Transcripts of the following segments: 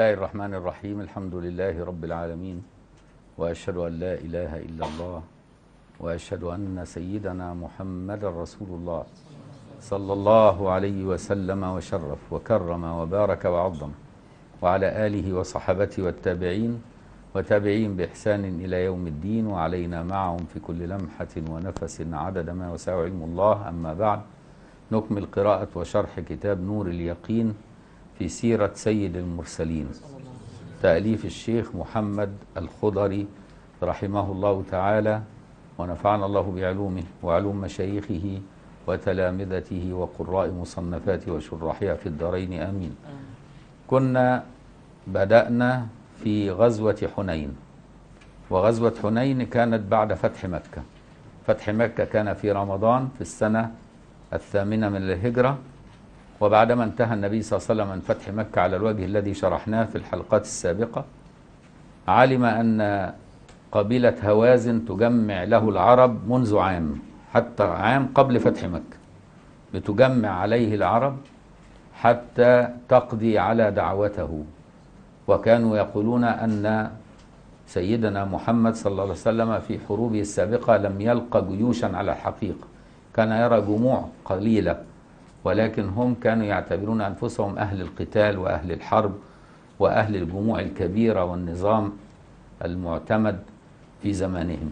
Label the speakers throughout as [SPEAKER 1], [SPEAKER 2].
[SPEAKER 1] الله الرحمن الرحيم الحمد لله رب العالمين واشهد ان لا اله الا الله واشهد ان سيدنا محمد رسول الله صلى الله عليه وسلم وشرف وكرم وبارك وعظم وعلى اله وصحبته والتابعين وتابعين باحسان الى يوم الدين وعلينا معهم في كل لمحه ونفس عدد ما وسع علم الله اما بعد نكمل قراءه وشرح كتاب نور اليقين في سيرة سيد المرسلين تأليف الشيخ محمد الخضري رحمه الله تعالى ونفعنا الله بعلومه وعلوم مشايخه وتلامذته وقراء مصنفاته وشراحها في الدارين آمين كنا بدأنا في غزوة حنين وغزوة حنين كانت بعد فتح مكة فتح مكة كان في رمضان في السنة الثامنة من الهجرة وبعدما انتهى النبي صلى الله عليه وسلم من فتح مكة على الوجه الذي شرحناه في الحلقات السابقة علم أن قبيلة هوازن تجمع له العرب منذ عام حتى عام قبل فتح مكة بتجمع عليه العرب حتى تقضي على دعوته وكانوا يقولون أن سيدنا محمد صلى الله عليه وسلم في حروبه السابقة لم يلقى جيوشا على الحقيقة كان يرى جموع قليلة ولكن هم كانوا يعتبرون انفسهم اهل القتال واهل الحرب واهل الجموع الكبيره والنظام المعتمد في زمانهم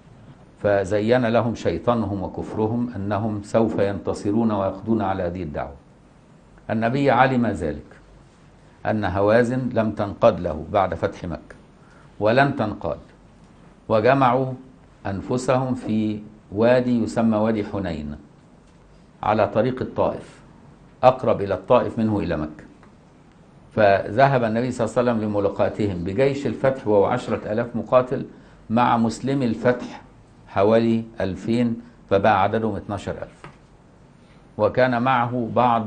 [SPEAKER 1] فزين لهم شيطانهم وكفرهم انهم سوف ينتصرون ويقضون على هذه الدعوه النبي علم ذلك ان هوازن لم تنقاد له بعد فتح مكه ولن تنقاد وجمعوا انفسهم في وادي يسمى وادي حنين على طريق الطائف أقرب إلى الطائف منه إلى مكة فذهب النبي صلى الله عليه وسلم لملاقاتهم بجيش الفتح وهو عشرة ألاف مقاتل مع مسلمي الفتح حوالي ألفين فبقى عددهم 12 ألف وكان معه بعض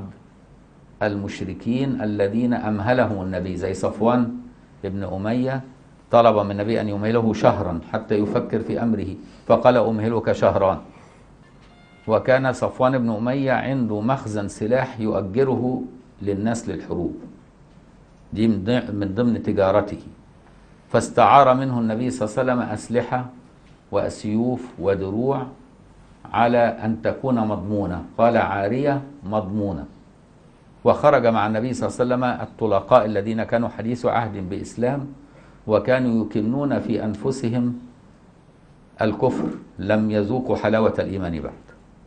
[SPEAKER 1] المشركين الذين أمهلهم النبي زي صفوان ابن أمية طلب من النبي أن يمهله شهرا حتى يفكر في أمره فقال أمهلك شهران وكان صفوان بن أمية عنده مخزن سلاح يؤجره للناس للحروب دي من ضمن تجارته فاستعار منه النبي صلى الله عليه وسلم أسلحة وأسيوف ودروع على أن تكون مضمونة قال عارية مضمونة وخرج مع النبي صلى الله عليه وسلم الطلقاء الذين كانوا حديث عهد بإسلام وكانوا يكنون في أنفسهم الكفر لم يذوقوا حلاوة الإيمان بعد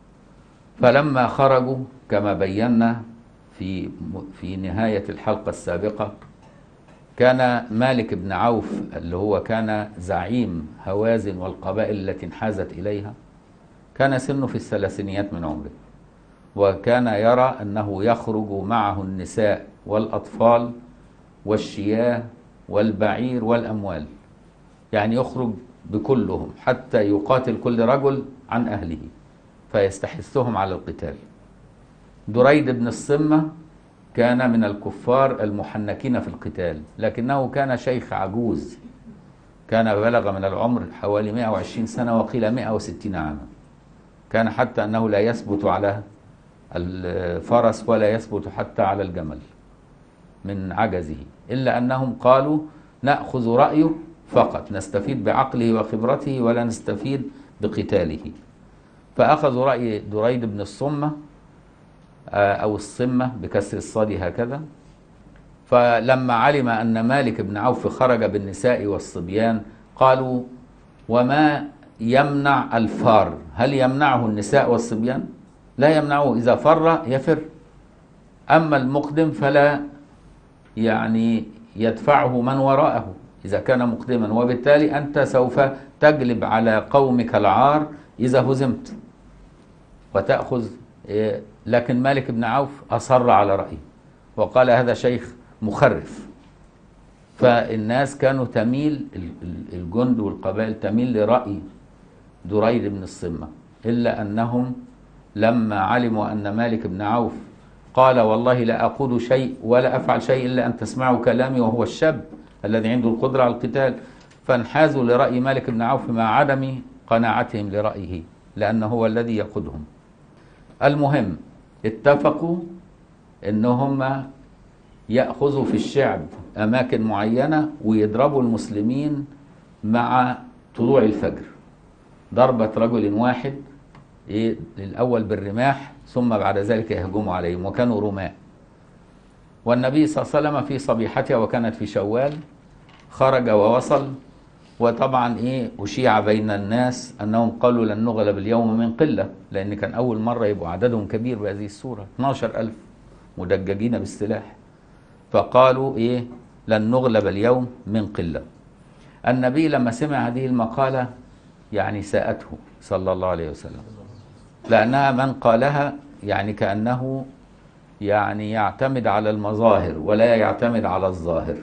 [SPEAKER 1] فلما خرجوا كما بينا في في نهاية الحلقة السابقة كان مالك بن عوف اللي هو كان زعيم هوازن والقبائل التي انحازت إليها كان سنه في الثلاثينيات من عمره وكان يرى أنه يخرج معه النساء والأطفال والشياه والبعير والأموال يعني يخرج بكلهم حتى يقاتل كل رجل عن أهله فيستحثهم على القتال دريد بن الصمة كان من الكفار المحنكين في القتال لكنه كان شيخ عجوز كان بلغ من العمر حوالي 120 سنة وقيل 160 عاما كان حتى أنه لا يثبت على الفرس ولا يثبت حتى على الجمل من عجزه إلا أنهم قالوا نأخذ رأيه فقط نستفيد بعقله وخبرته ولا نستفيد بقتاله فأخذوا رأي دريد بن الصمة أو الصمة بكسر الصاد هكذا فلما علم أن مالك بن عوف خرج بالنساء والصبيان قالوا وما يمنع الفار هل يمنعه النساء والصبيان لا يمنعه إذا فر يفر أما المقدم فلا يعني يدفعه من وراءه إذا كان مقدما وبالتالي أنت سوف تجلب على قومك العار إذا هزمت وتأخذ لكن مالك بن عوف أصر على رأيه وقال هذا شيخ مخرف فالناس كانوا تميل الجند والقبائل تميل لرأي دريد بن الصمة إلا أنهم لما علموا أن مالك بن عوف قال والله لا أقول شيء ولا أفعل شيء إلا أن تسمعوا كلامي وهو الشاب الذي عنده القدرة على القتال فانحازوا لرأي مالك بن عوف مع عدم قناعتهم لرأيه لأنه هو الذي يقودهم المهم اتفقوا ان هم يأخذوا في الشعب أماكن معينة ويضربوا المسلمين مع طلوع الفجر ضربة رجل واحد إيه الأول بالرماح ثم بعد ذلك يهجموا عليهم وكانوا رماة والنبي صلى الله عليه وسلم في صبيحتها وكانت في شوال خرج ووصل وطبعا ايه اشيع بين الناس انهم قالوا لن نغلب اليوم من قله لان كان اول مره يبقوا عددهم كبير بهذه الصوره 12000 مدججين بالسلاح فقالوا ايه لن نغلب اليوم من قله النبي لما سمع هذه المقاله يعني ساءته صلى الله عليه وسلم لانها من قالها يعني كانه يعني يعتمد على المظاهر ولا يعتمد على الظاهر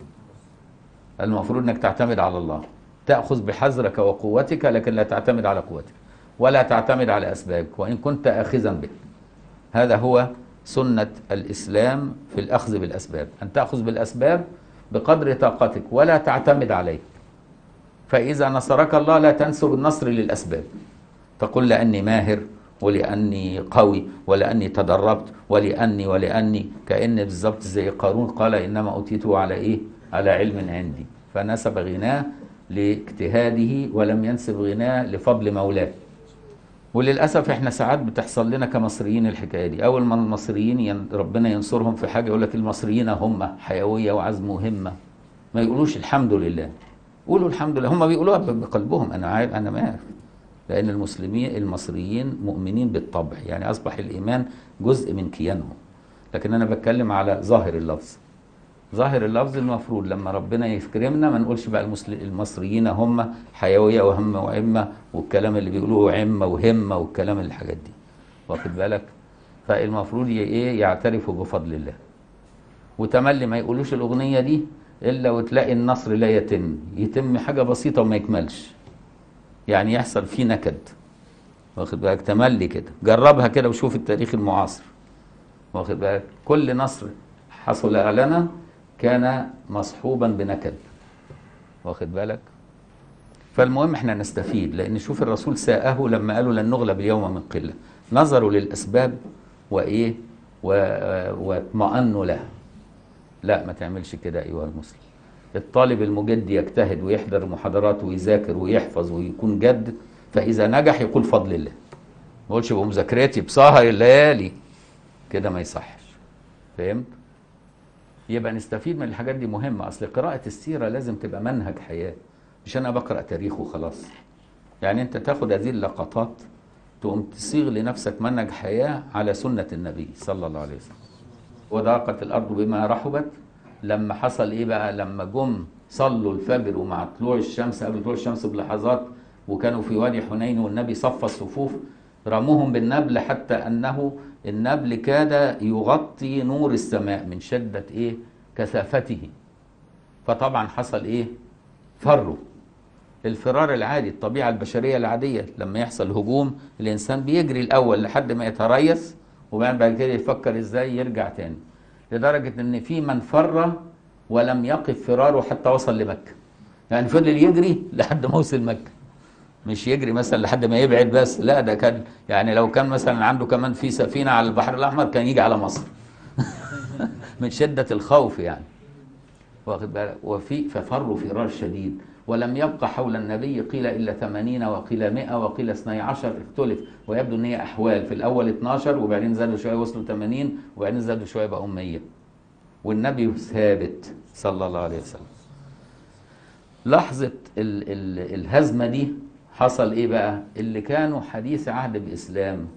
[SPEAKER 1] المفروض انك تعتمد على الله تاخذ بحذرك وقوتك لكن لا تعتمد على قوتك ولا تعتمد على اسبابك وان كنت اخذا به هذا هو سنه الاسلام في الاخذ بالاسباب ان تاخذ بالاسباب بقدر طاقتك ولا تعتمد عليه فاذا نصرك الله لا تنسب النصر للاسباب تقول لاني ماهر ولاني قوي ولاني تدربت ولاني ولاني كان بالظبط زي قارون قال انما اوتيته على ايه على علم عندي فنسب غناه لاجتهاده ولم ينسب غناه لفضل مولاه وللاسف احنا ساعات بتحصل لنا كمصريين الحكايه دي اول ما المصريين ين... ربنا ينصرهم في حاجه يقول لك المصريين هم حيويه وعزم وهمه ما يقولوش الحمد لله قولوا الحمد لله هم بيقولوها بقلبهم انا عارف انا ما عارف لان المسلمين المصريين مؤمنين بالطبع يعني اصبح الايمان جزء من كيانهم لكن انا بتكلم على ظاهر اللفظ ظاهر اللفظ المفروض لما ربنا يكرمنا ما نقولش بقى المصريين هم حيويه وهم وعمه والكلام اللي بيقولوه عمه وهمه والكلام الحاجات دي واخد بالك فالمفروض ايه يعترفوا بفضل الله وتملي ما يقولوش الاغنيه دي الا وتلاقي النصر لا يتم يتم حاجه بسيطه وما يكملش يعني يحصل فيه نكد واخد بالك تملي كده جربها كده وشوف التاريخ المعاصر واخد بالك كل نصر حصل لنا كان مصحوبا بنكد واخد بالك فالمهم احنا نستفيد لان شوف الرسول ساءه لما قالوا لن نغلب اليوم من قله نظروا للاسباب وايه واطمأنوا لها لا ما تعملش كده ايها المسلم الطالب المجد يجتهد ويحضر محاضرات ويذاكر ويحفظ ويكون جد فاذا نجح يقول فضل الله ما يقولش بمذاكرتي بسهر الليالي كده ما يصحش فهمت يبقى نستفيد من الحاجات دي مهمة أصل قراءة السيرة لازم تبقى منهج حياة مش أنا بقرأ تاريخ وخلاص يعني أنت تاخد هذه اللقطات تقوم تصيغ لنفسك منهج حياة على سنة النبي صلى الله عليه وسلم وضاقت الأرض بما رحبت لما حصل إيه بقى لما جم صلوا الفجر ومع طلوع الشمس قبل طلوع الشمس بلحظات وكانوا في وادي حنين والنبي صف الصفوف رموهم بالنبل حتى أنه النبل كاد يغطي نور السماء من شدة إيه كثافته فطبعا حصل إيه فروا الفرار العادي الطبيعة البشرية العادية لما يحصل هجوم الإنسان بيجري الأول لحد ما يتريث وبعد بعد كده يفكر إزاي يرجع تاني لدرجة إن في من فر ولم يقف فراره حتى وصل لمكة يعني فضل يجري لحد ما وصل مكة مش يجري مثلا لحد ما يبعد بس لا ده كان يعني لو كان مثلا عنده كمان في سفينة على البحر الأحمر كان يجي على مصر من شدة الخوف يعني واخد بالك وفي ففروا فرار شديد ولم يبقى حول النبي قيل إلا ثمانين وقيل مئة وقيل اثني عشر اختلف ويبدو أن هي أحوال في الأول 12 وبعدين زادوا شوية وصلوا 80 وبعدين زادوا شوية بقوا 100 والنبي ثابت صلى الله عليه وسلم لحظة ال ال الهزمة دي حصل ايه بقى اللي كانوا حديث عهد باسلام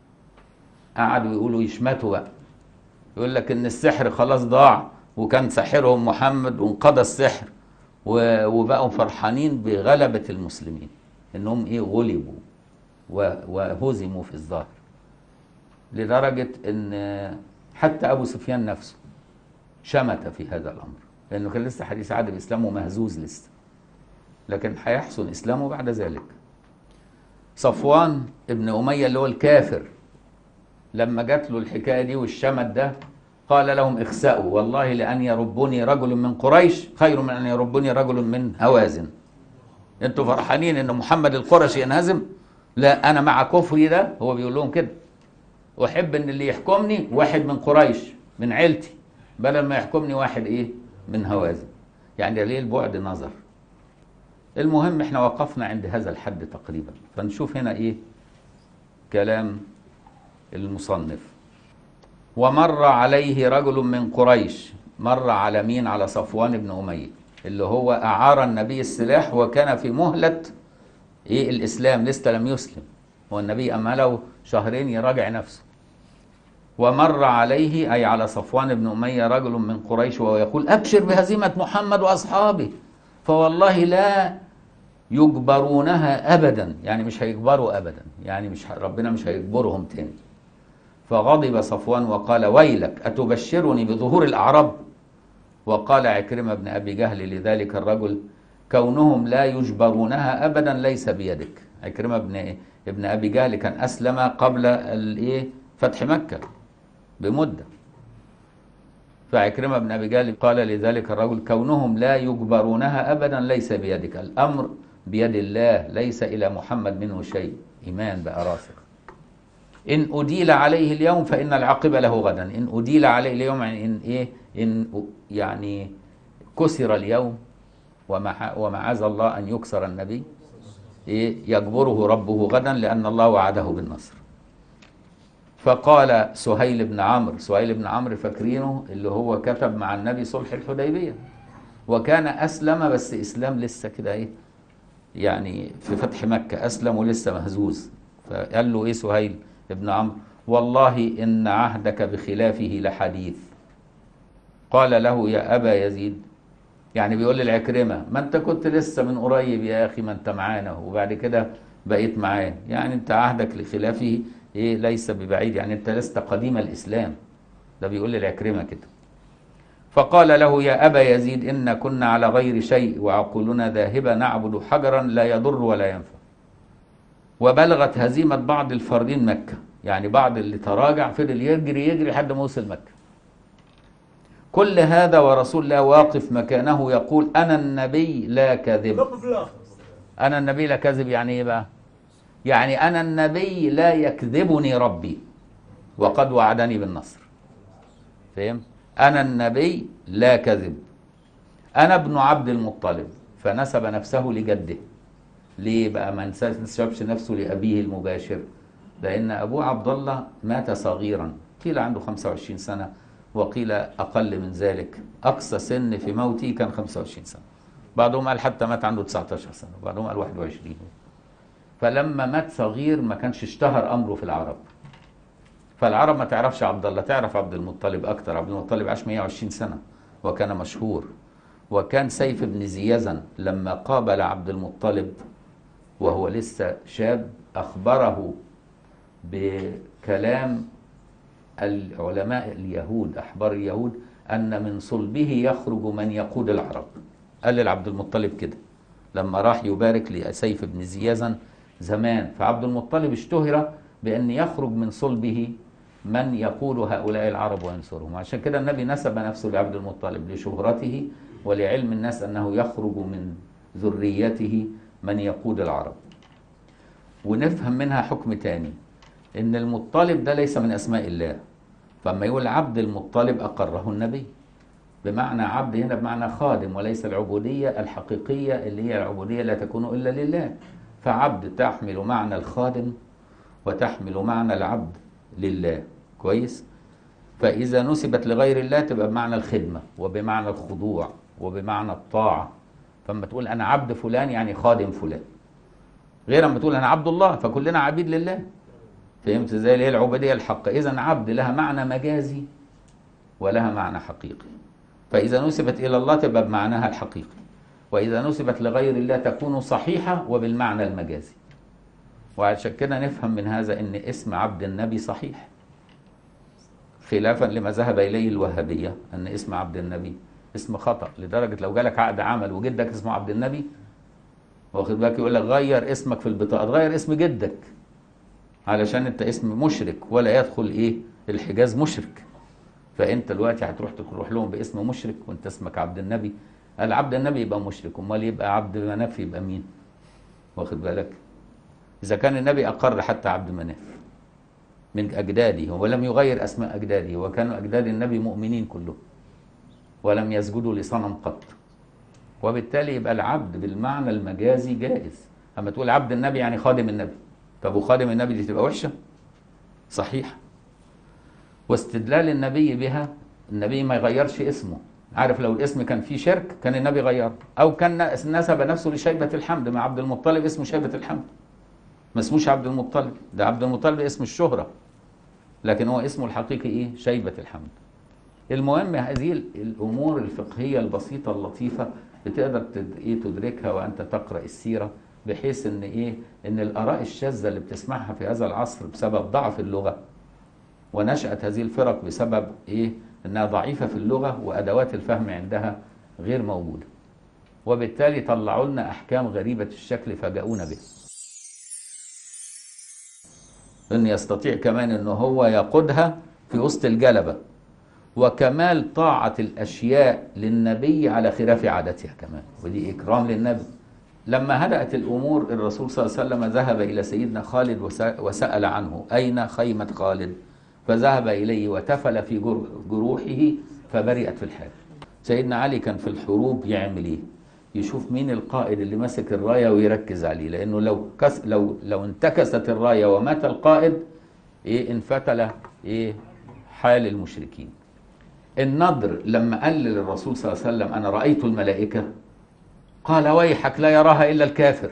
[SPEAKER 1] قعدوا يقولوا يشمتوا بقى يقول لك ان السحر خلاص ضاع وكان ساحرهم محمد وانقضى السحر وبقوا فرحانين بغلبة المسلمين انهم ايه غلبوا وهزموا في الظاهر لدرجة ان حتى ابو سفيان نفسه شمت في هذا الامر لانه كان لسه حديث عهد باسلام ومهزوز لسه لكن هيحسن اسلامه بعد ذلك صفوان ابن اميه اللي هو الكافر لما جات له الحكايه دي والشمت ده قال لهم اخسأوا والله لان يربني رجل من قريش خير من ان يربني رجل من هوازن انتوا فرحانين ان محمد القرشي ينهزم لا انا مع كفري ده هو بيقول لهم كده احب ان اللي يحكمني واحد من قريش من عيلتي بدل ما يحكمني واحد ايه من هوازن يعني ليه البعد نظر المهم احنا وقفنا عند هذا الحد تقريبا فنشوف هنا ايه كلام المصنف ومر عليه رجل من قريش مر على مين على صفوان بن أمية اللي هو أعار النبي السلاح وكان في مهلة إيه الإسلام لسه لم يسلم هو النبي أمله شهرين يراجع نفسه ومر عليه أي على صفوان بن أمية رجل من قريش وهو يقول أبشر بهزيمة محمد وأصحابه فوالله لا يجبرونها أبدا يعني مش هيجبروا أبدا يعني مش ربنا مش هيجبرهم تاني فغضب صفوان وقال ويلك أتبشرني بظهور الأعراب وقال عكرمة بن أبي جهل لذلك الرجل كونهم لا يجبرونها أبدا ليس بيدك عكرمة بن ابن أبي جهل كان أسلم قبل الإيه فتح مكة بمدة فعكرمة بن أبي جهل قال لذلك الرجل كونهم لا يجبرونها أبدا ليس بيدك الأمر بيد الله ليس إلى محمد منه شيء إيمان بقى راسخ إن أديل عليه اليوم فإن العاقبة له غدا إن أديل عليه اليوم يعني إن إيه إن يعني كسر اليوم ومع ومعاذ الله أن يكسر النبي إيه يجبره ربه غدا لأن الله وعده بالنصر فقال سهيل بن عمرو سهيل بن عمرو فاكرينه اللي هو كتب مع النبي صلح الحديبية وكان أسلم بس إسلام لسه كده إيه يعني في فتح مكة أسلم ولسه مهزوز فقال له إيه سهيل ابن عمرو والله إن عهدك بخلافه لحديث قال له يا أبا يزيد يعني بيقول للعكرمة ما أنت كنت لسه من قريب يا أخي ما أنت معانا وبعد كده بقيت معاه يعني أنت عهدك لخلافه إيه ليس ببعيد يعني أنت لست قديم الإسلام ده بيقول للعكرمة كده فقال له يا أبا يزيد إن كنا على غير شيء وعقولنا ذاهبة نعبد حجرا لا يضر ولا ينفع وبلغت هزيمة بعض الفردين مكة يعني بعض اللي تراجع فضل يجري يجري لحد ما وصل مكة كل هذا ورسول الله واقف مكانه يقول أنا النبي لا كذب
[SPEAKER 2] رب في الاخر
[SPEAKER 1] أنا النبي لا كذب يعني إيه بقى؟ يعني أنا النبي لا يكذبني ربي وقد وعدني بالنصر فهم؟ أنا النبي لا كذب أنا ابن عبد المطلب فنسب نفسه لجده ليه بقى ما نسبش نفسه لأبيه المباشر لأن أبوه عبد الله مات صغيرا قيل عنده 25 سنة وقيل أقل من ذلك أقصى سن في موته كان 25 سنة بعضهم قال حتى مات عنده 19 سنة وبعضهم قال 21 فلما مات صغير ما كانش اشتهر أمره في العرب فالعرب ما تعرفش عبد الله تعرف عبد المطلب أكتر عبد المطلب عاش 120 سنة وكان مشهور وكان سيف بن زيزن لما قابل عبد المطلب وهو لسه شاب أخبره بكلام العلماء اليهود أحبار اليهود أن من صلبه يخرج من يقود العرب قال لعبد المطلب كده لما راح يبارك لسيف بن زيازن زمان فعبد المطلب اشتهر بأن يخرج من صلبه من يقود هؤلاء العرب وينصرهم عشان كده النبي نسب نفسه لعبد المطلب لشهرته ولعلم الناس أنه يخرج من ذريته من يقود العرب ونفهم منها حكم تاني ان المطلب ده ليس من اسماء الله فلما يقول عبد المطلب اقره النبي بمعنى عبد هنا بمعنى خادم وليس العبوديه الحقيقيه اللي هي العبوديه لا تكون الا لله فعبد تحمل معنى الخادم وتحمل معنى العبد لله كويس فاذا نسبت لغير الله تبقى بمعنى الخدمه وبمعنى الخضوع وبمعنى الطاعه فلما تقول انا عبد فلان يعني خادم فلان غير اما تقول انا عبد الله فكلنا عبيد لله فهمت ازاي اللي هي العبوديه الحقه اذا عبد لها معنى مجازي ولها معنى حقيقي فاذا نسبت الى الله تبقى بمعناها الحقيقي واذا نسبت لغير الله تكون صحيحه وبالمعنى المجازي وعشان كده نفهم من هذا ان اسم عبد النبي صحيح خلافا لما ذهب اليه الوهابيه ان اسم عبد النبي اسم خطا لدرجه لو جالك عقد عمل وجدك اسمه عبد النبي واخد بالك يقول لك غير اسمك في البطاقه غير اسم جدك علشان انت اسم مشرك ولا يدخل ايه الحجاز مشرك فانت دلوقتي هتروح تروح لهم باسم مشرك وانت اسمك عبد النبي قال عبد النبي يبقى مشرك امال يبقى عبد مناف يبقى مين واخد بالك اذا كان النبي اقر حتى عبد مناف من اجداده ولم يغير اسماء اجداده وكانوا اجداد النبي مؤمنين كلهم ولم يسجدوا لصنم قط وبالتالي يبقى العبد بالمعنى المجازي جائز اما تقول عبد النبي يعني خادم النبي طب وخادم النبي دي تبقى وحشه صحيح واستدلال النبي بها النبي ما يغيرش اسمه عارف لو الاسم كان فيه شرك كان النبي غيره او كان نسب نفسه لشيبة الحمد مع عبد المطلب اسمه شيبة الحمد ما اسموش عبد المطلب ده عبد المطلب اسم الشهرة لكن هو اسمه الحقيقي ايه شيبة الحمد المهم هذه الامور الفقهية البسيطة اللطيفة بتقدر تد- ايه تدركها وانت تقرأ السيرة بحيث ان ايه ان الاراء الشاذة اللي بتسمعها في هذا العصر بسبب ضعف اللغة ونشأت هذه الفرق بسبب ايه انها ضعيفة في اللغة وادوات الفهم عندها غير موجودة وبالتالي طلعوا لنا احكام غريبة الشكل فاجئونا بها ان يستطيع كمان ان هو يقودها في وسط الجلبة وكمال طاعة الاشياء للنبي على خلاف عادتها كمان ودي اكرام للنبي لما هدأت الامور الرسول صلى الله عليه وسلم ذهب الى سيدنا خالد وس- وسأل عنه اين خيمة خالد فذهب اليه وتفل في جر- جروحه فبرئت في الحال سيدنا علي كان في الحروب يعمل ايه يشوف مين القائد اللي ماسك الرايه ويركز عليه لانه لو كس لو لو انتكست الرايه ومات القائد ايه انفتل ايه حال المشركين النضر لما قال للرسول صلى الله عليه وسلم انا رايت الملائكه قال ويحك لا يراها الا الكافر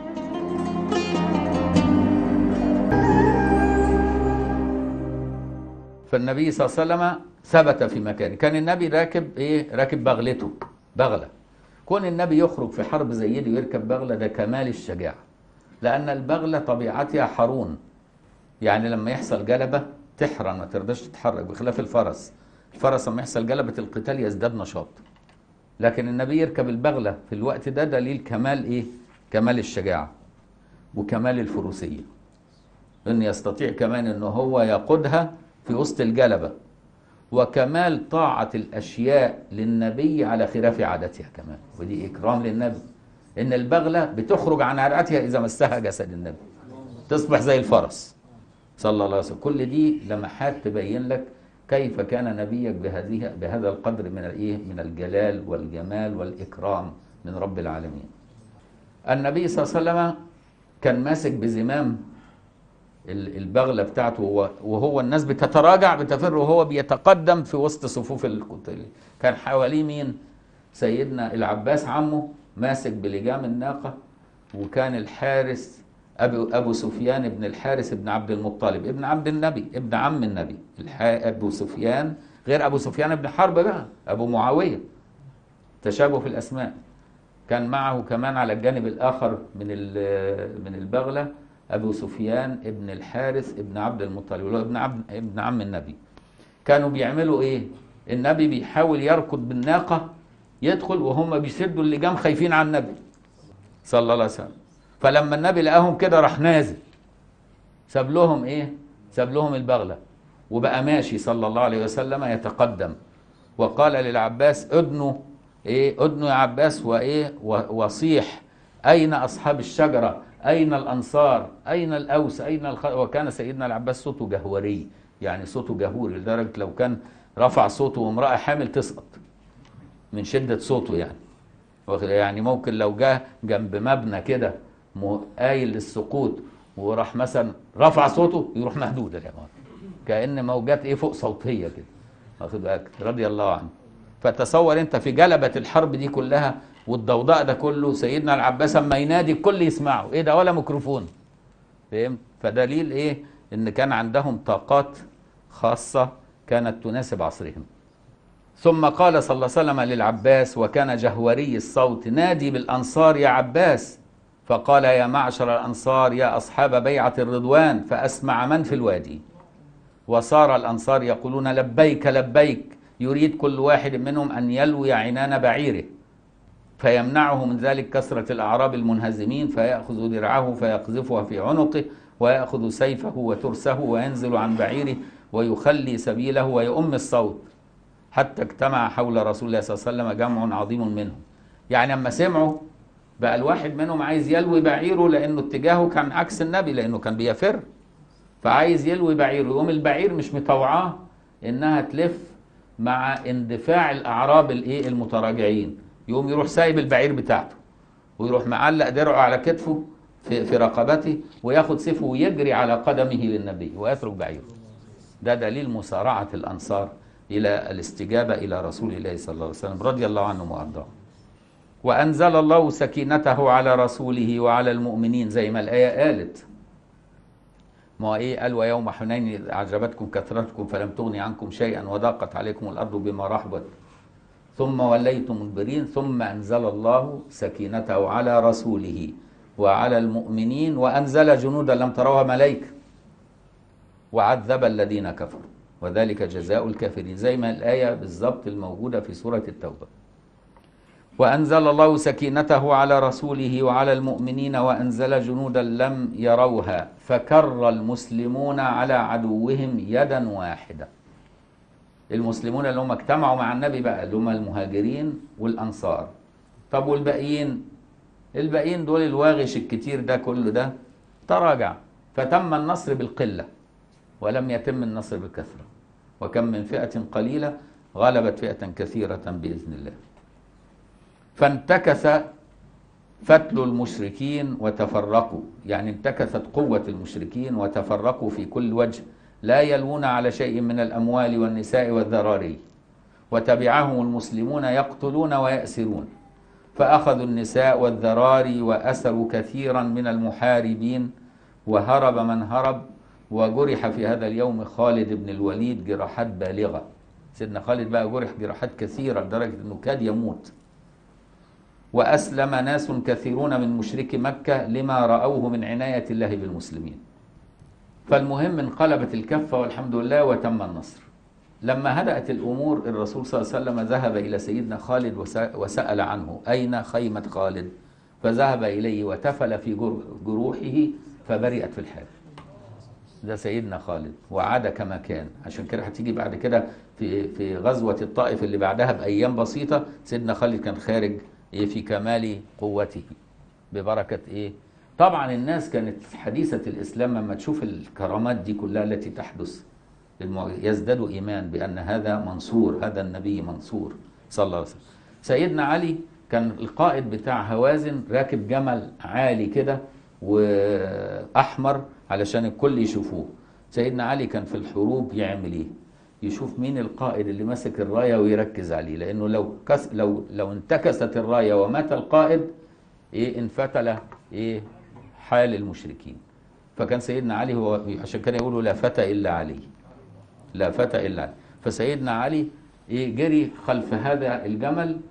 [SPEAKER 1] فالنبي صلى الله عليه وسلم ثبت في مكانه كان النبي راكب ايه راكب بغلته بغله كون النبي يخرج في حرب زي دي ويركب بغله ده كمال الشجاعه لان البغله طبيعتها حرون يعني لما يحصل جلبه تحرن ما ترضاش تتحرك بخلاف الفرس الفرس لما يحصل جلبه القتال يزداد نشاط لكن النبي يركب البغله في الوقت ده دليل كمال ايه كمال الشجاعه وكمال الفروسيه ان يستطيع كمان ان هو يقودها في وسط الجلبه وكمال طاعة الأشياء للنبي على خلاف عادتها كمان ودي إكرام للنبي إن البغلة بتخرج عن عادتها إذا مسها جسد النبي تصبح زي الفرس صلى الله عليه وسلم كل دي لمحات تبين لك كيف كان نبيك بهذه بهذا القدر من الايه من الجلال والجمال والإكرام من رب العالمين النبي صلى الله عليه وسلم كان ماسك بزمام ال- البغلة بتاعته وهو- وهو الناس بتتراجع بتفر وهو بيتقدم في وسط صفوف القتال كان حواليه مين سيدنا العباس عمه ماسك بلجام الناقة وكان الحارس أبو, أبو سفيان ابن الحارس ابن عبد المطلب ابن عبد النبي ابن عم النبي الح... أبو سفيان غير أبو سفيان ابن حرب بقى أبو معاوية تشابه في الأسماء كان معه كمان على الجانب الآخر من ال- من البغلة أبو سفيان ابن الحارث ابن عبد المطلب اللي هو ابن عبد ابن عم النبي كانوا بيعملوا إيه؟ النبي بيحاول يركض بالناقة يدخل وهم بيسدوا اللجام خايفين على النبي صلى الله عليه وسلم فلما النبي لقاهم كده راح نازل ساب لهم إيه؟ ساب لهم البغلة وبقى ماشي صلى الله عليه وسلم يتقدم وقال للعباس ادنوا ايه ادنوا يا عباس وايه و- وصيح اين اصحاب الشجره اين الانصار اين الاوس اين الخ... وكان سيدنا العباس صوته جهوري يعني صوته جهوري لدرجه لو كان رفع صوته وامراه حامل تسقط من شده صوته يعني واخد- يعني ممكن لو جه جنب مبنى كده م- قايل للسقوط وراح مثلا رفع صوته يروح مهدود يا جماعه كان موجات ايه فوق صوتيه كده واخد بالك رضي الله عنه فتصور انت في جلبة الحرب دي كلها والضوضاء ده كله سيدنا العباس اما ينادي الكل يسمعه ايه ده ولا ميكروفون فهمت فدليل ايه ان كان عندهم طاقات خاصة كانت تناسب عصرهم ثم قال صلى الله عليه وسلم للعباس وكان جهوري الصوت نادي بالأنصار يا عباس فقال يا معشر الأنصار يا أصحاب بيعة الرضوان فأسمع من في الوادي وصار الأنصار يقولون لبيك لبيك يريد كل واحد منهم أن يلوي عنان بعيره فيمنعه من ذلك كثرة الأعراب المنهزمين فيأخذ درعه فيقذفها في عنقه ويأخذ سيفه وترسه وينزل عن بعيره ويخلي سبيله ويؤم الصوت حتى اجتمع حول رسول الله صلى الله عليه وسلم جمع عظيم منهم يعني اما سمعوا بقى الواحد منهم عايز يلوي بعيره لانه اتجاهه كان عكس النبي لانه كان بيفر فعايز يلوي بعيره يقوم البعير مش مطوعاه انها تلف مع اندفاع الاعراب الايه المتراجعين يقوم يروح سايب البعير بتاعته ويروح معلق درعه على كتفه في, في رقبته وياخد سيفه ويجري على قدمه للنبي ويترك بعيره ده دليل مسارعة الأنصار إلى الاستجابة إلى رسول الله صلى الله عليه وسلم رضي الله عنهم وأرضاهم وأنزل الله سكينته على رسوله وعلى المؤمنين زي ما الآية قالت ما هو إيه قال ويوم حنين إذ أعجبتكم كثرتكم فلم تغني عنكم شيئا وضاقت عليكم الأرض بما رحبت ثم وليتم مدبرين ثم أنزل الله سكينته على رسوله وعلى المؤمنين وأنزل جنودا لم تروها ملائكة وعذب الذين كفروا وذلك جزاء الكافرين زي ما الآية بالضبط الموجودة في سورة التوبة وأنزل الله سكينته على رسوله وعلى المؤمنين وأنزل جنودا لم يروها فكر المسلمون على عدوهم يدا واحدة المسلمون اللي هم اجتمعوا مع النبي بقى اللي هم المهاجرين والأنصار طب والباقيين الباقيين دول الواغش الكتير ده كله ده تراجع فتم النصر بالقلة ولم يتم النصر بالكثرة وكم من فئة قليلة غلبت فئة كثيرة بإذن الله فانتكس فتل المشركين وتفرقوا يعني انتكست قوة المشركين وتفرقوا في كل وجه لا يلوون على شيء من الأموال والنساء والذراري وتبعهم المسلمون يقتلون ويأسرون فأخذوا النساء والذراري وأسروا كثيرا من المحاربين وهرب من هرب وجرح في هذا اليوم خالد بن الوليد جراحات بالغة سيدنا خالد بقى جرح جراحات كثيرة لدرجة أنه كاد يموت وأسلم ناس كثيرون من مشركي مكة لما رأوه من عناية الله بالمسلمين فالمهم انقلبت الكفة والحمد لله وتم النصر لما هدأت الأمور الرسول صلى الله عليه وسلم ذهب إلى سيدنا خالد وسأل عنه أين خيمة خالد فذهب إليه وتفل في جروحه فبرئت في الحال ده سيدنا خالد وعاد كما كان عشان كده هتيجي بعد كده في في غزوة الطائف اللي بعدها بأيام بسيطة سيدنا خالد كان خارج إيه في كمال قوته ببركة إيه طبعا الناس كانت حديثة الإسلام لما تشوف الكرامات دي كلها التي تحدث يزداد إيمان بأن هذا منصور هذا النبي منصور صلى الله عليه وسلم سيدنا علي كان القائد بتاع هوازن راكب جمل عالي كده وأحمر علشان الكل يشوفوه سيدنا علي كان في الحروب يعمل ايه يشوف مين القائد اللي ماسك الرايه ويركز عليه لانه لو كس لو لو انتكست الرايه ومات القائد ايه انفتل ايه حال المشركين فكان سيدنا علي هو عشان كده يقولوا لا فتى الا علي لا فتى الا علي فسيدنا علي ايه جري خلف هذا الجمل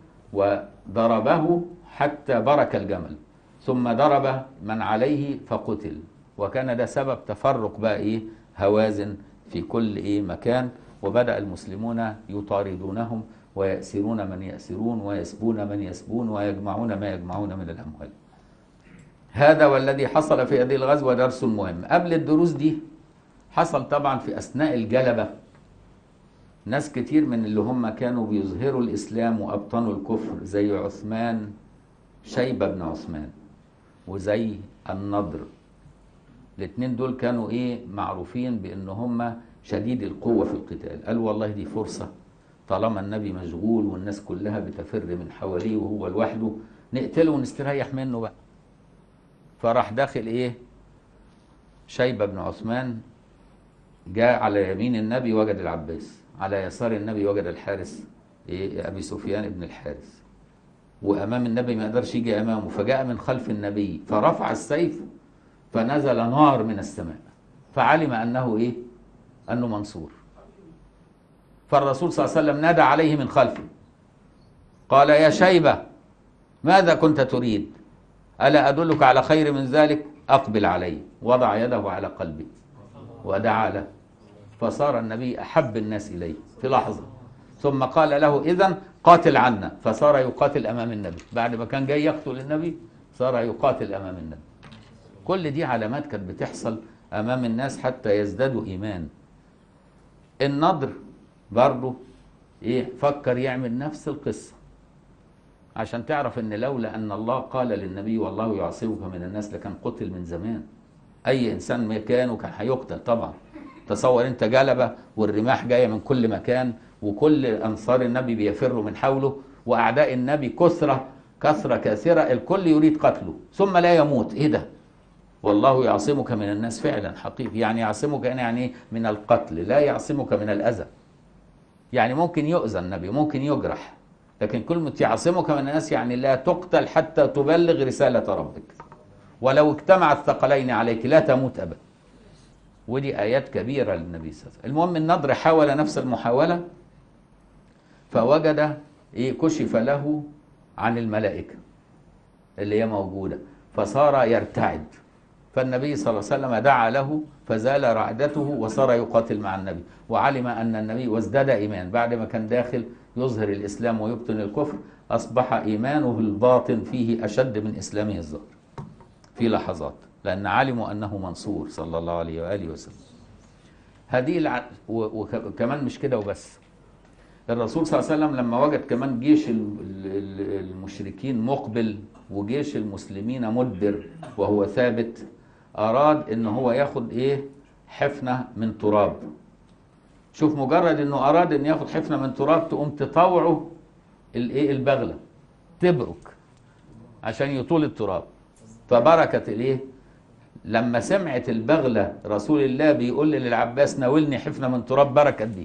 [SPEAKER 1] وضربه حتى برك الجمل ثم ضرب من عليه فقتل وكان ده سبب تفرق بقى ايه هوازن في كل ايه مكان وبدأ المسلمون يطاردونهم ويأسرون من يأسرون ويسبون من يسبون ويجمعون ما يجمعون من الأموال هذا والذي حصل في هذه الغزوة درس مهم قبل الدروس دي حصل طبعا في أثناء الجلبة ناس كتير من اللي هم كانوا بيظهروا الإسلام وأبطنوا الكفر زي عثمان شيبة بن عثمان وزي النضر الاثنين دول كانوا ايه معروفين بان هم شديد القوه في القتال قالوا والله دي فرصه طالما النبي مشغول والناس كلها بتفر من حواليه وهو لوحده نقتله ونستريح منه بقى فراح داخل ايه شيبه بن عثمان جاء على يمين النبي وجد العباس على يسار النبي وجد الحارس ايه ابي سفيان بن الحارس وامام النبي ما يقدرش يجي امامه فجاء من خلف النبي فرفع السيف فنزل نار من السماء فعلم انه ايه انه منصور فالرسول صلى الله عليه وسلم نادى عليه من خلفه قال يا شيبه ماذا كنت تريد الا ادلك على خير من ذلك اقبل علي وضع يده على قلبه ودعا له فصار النبي احب الناس اليه في لحظه ثم قال له اذا قاتل عنا فصار يقاتل امام النبي بعد ما كان جاي يقتل النبي صار يقاتل امام النبي كل دي علامات كانت بتحصل امام الناس حتى يزدادوا ايمان النضر برضه ايه فكر يعمل نفس القصه عشان تعرف ان لولا ان الله قال للنبي والله يعصمك من الناس لكان قتل من زمان اي انسان مكانه كان هيقتل طبعا تصور انت جلبه والرماح جايه من كل مكان وكل أنصار النبي بيفروا من حوله وأعداء النبي كثرة كثرة كثيرة الكل يريد قتله ثم لا يموت إيه ده والله يعصمك من الناس فعلا حقيقي يعني يعصمك يعني من القتل لا يعصمك من الأذى يعني ممكن يؤذى النبي ممكن يجرح لكن كلمة يعصمك من الناس يعني لا تقتل حتى تبلغ رسالة ربك ولو اجتمع الثقلين عليك لا تموت أبدا ودي آيات كبيرة للنبي صلى الله عليه وسلم المهم النضر حاول نفس المحاولة فوجد إيه كشف له عن الملائكة اللي هي موجودة فصار يرتعد فالنبي صلى الله عليه وسلم دعا له فزال رعدته وصار يقاتل مع النبي وعلم أن النبي وازداد إيمان بعد ما كان داخل يظهر الإسلام ويبطن الكفر أصبح إيمانه الباطن فيه أشد من إسلامه الظاهر في لحظات لأن علموا أنه منصور صلى الله عليه وآله وسلم هذه الع... وكمان مش كده وبس الرسول صلى الله عليه وسلم لما وجد كمان جيش المشركين مقبل وجيش المسلمين مدبر وهو ثابت أراد إن هو ياخد إيه حفنة من تراب شوف مجرد إنه أراد إن ياخد حفنة من تراب تقوم تطوعه الإيه البغلة تبرك عشان يطول التراب فبركت الإيه لما سمعت البغلة رسول الله بيقول للعباس ناولني حفنة من تراب بركت دي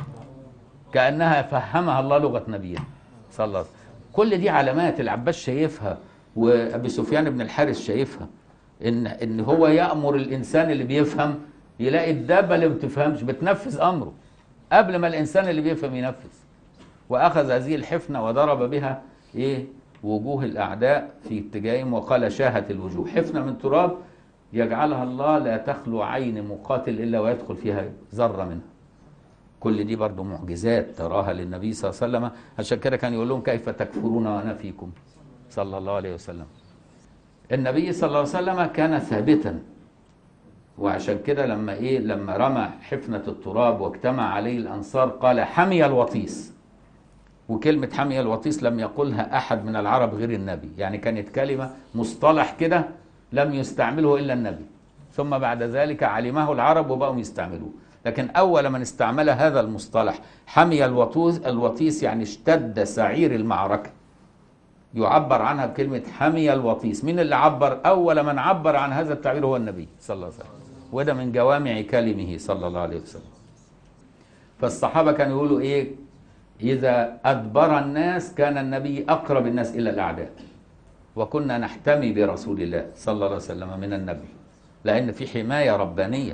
[SPEAKER 1] كأنها فهمها الله لغة نبيه صلى الله عليه وسلم كل دي علامات العباس شايفها وابي سفيان بن الحارث شايفها ان ان هو يامر الانسان اللي بيفهم يلاقي الدابه اللي ما بتفهمش بتنفذ امره قبل ما الانسان اللي بيفهم ينفذ واخذ هذه الحفنه وضرب بها ايه وجوه الاعداء في اتجاههم وقال شاهت الوجوه حفنه من تراب يجعلها الله لا تخلو عين مقاتل الا ويدخل فيها ذره منها كل دي برضو معجزات تراها للنبي صلى الله عليه وسلم عشان كده كان يقول لهم كيف تكفرون وانا فيكم صلى الله عليه وسلم النبي صلى الله عليه وسلم كان ثابتا وعشان كده لما ايه لما رمى حفنة التراب واجتمع عليه الانصار قال حمي الوطيس وكلمة حمي الوطيس لم يقولها احد من العرب غير النبي يعني كانت كلمة مصطلح كده لم يستعمله الا النبي ثم بعد ذلك علمه العرب وبقوا يستعملوه لكن أول من استعمل هذا المصطلح حمي الوطوس الوطيس يعني اشتد سعير المعركة يعبر عنها بكلمة حمي الوطيس مين اللي عبر أول من عبر عن هذا التعبير هو النبي صلى الله عليه وسلم وده من جوامع كلمه صلى الله عليه وسلم فالصحابة كانوا يقولوا إيه إذا أدبر الناس كان النبي أقرب الناس إلى الأعداء وكنا نحتمي برسول الله صلى الله عليه وسلم من النبي لأن في حماية ربانية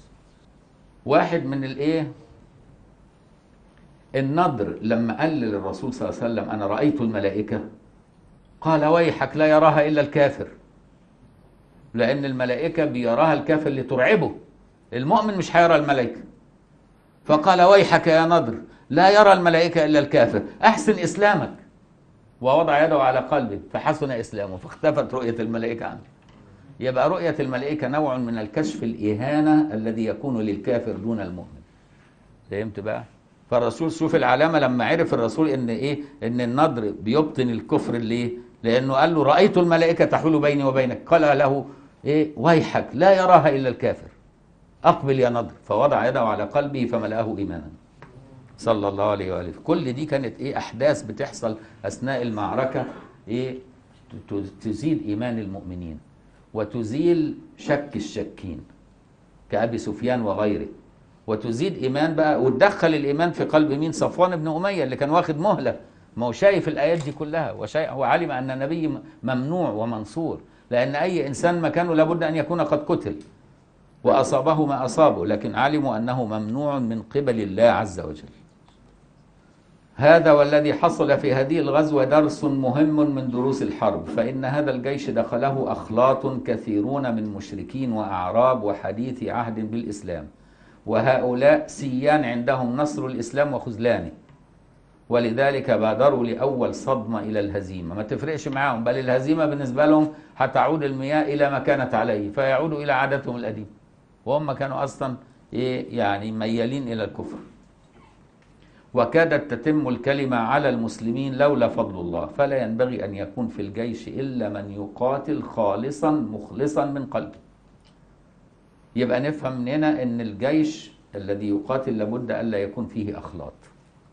[SPEAKER 1] واحد من الايه النضر لما قال للرسول صلى الله عليه وسلم انا رايت الملائكه قال ويحك لا يراها الا الكافر لان الملائكه بيراها الكافر لترعبه المؤمن مش هيرى الملائكه فقال ويحك يا نضر لا يرى الملائكه الا الكافر احسن اسلامك ووضع يده على قلبه فحسن اسلامه فاختفت رؤيه الملائكه عنه يبقى رؤية الملائكة نوع من الكشف الإهانة الذي يكون للكافر دون المؤمن فهمت بقى فالرسول شوف العلامة لما عرف الرسول ان ايه ان النضر بيبطن الكفر ليه لانه قال له رأيت الملائكة تحول بيني وبينك قال له ايه ويحك لا يراها الا الكافر اقبل يا نضر فوضع يده على قلبه فملأه ايمانا صلى الله عليه وآله كل دي كانت ايه احداث بتحصل اثناء المعركة ايه تزيد ايمان المؤمنين وتزيل شك الشاكين كأبي سفيان وغيره وتزيد إيمان بقى وتدخل الإيمان في قلب مين صفوان بن أمية اللي كان واخد مهلة ما هو شايف الآيات دي كلها وشايف هو علم أن النبي ممنوع ومنصور لأن أي إنسان مكانه لابد أن يكون قد قتل وأصابه ما أصابه لكن علموا أنه ممنوع من قبل الله عز وجل هذا والذي حصل في هذه الغزوة درس مهم من دروس الحرب فإن هذا الجيش دخله أخلاط كثيرون من مشركين وأعراب وحديث عهد بالإسلام وهؤلاء سيان عندهم نصر الإسلام وخذلانه ولذلك بادروا لأول صدمة إلى الهزيمة ما تفرقش معاهم بل الهزيمة بالنسبة لهم هتعود المياه إلى ما كانت عليه فيعودوا إلى عادتهم القديمة وهم كانوا أصلا إيه يعني ميالين إلى الكفر وكادت تتم الكلمة على المسلمين لولا فضل الله فلا ينبغي أن يكون في الجيش إلا من يقاتل خالصا مخلصا من قلبه يبقى نفهم من هنا أن الجيش الذي يقاتل لابد ألا يكون فيه أخلاط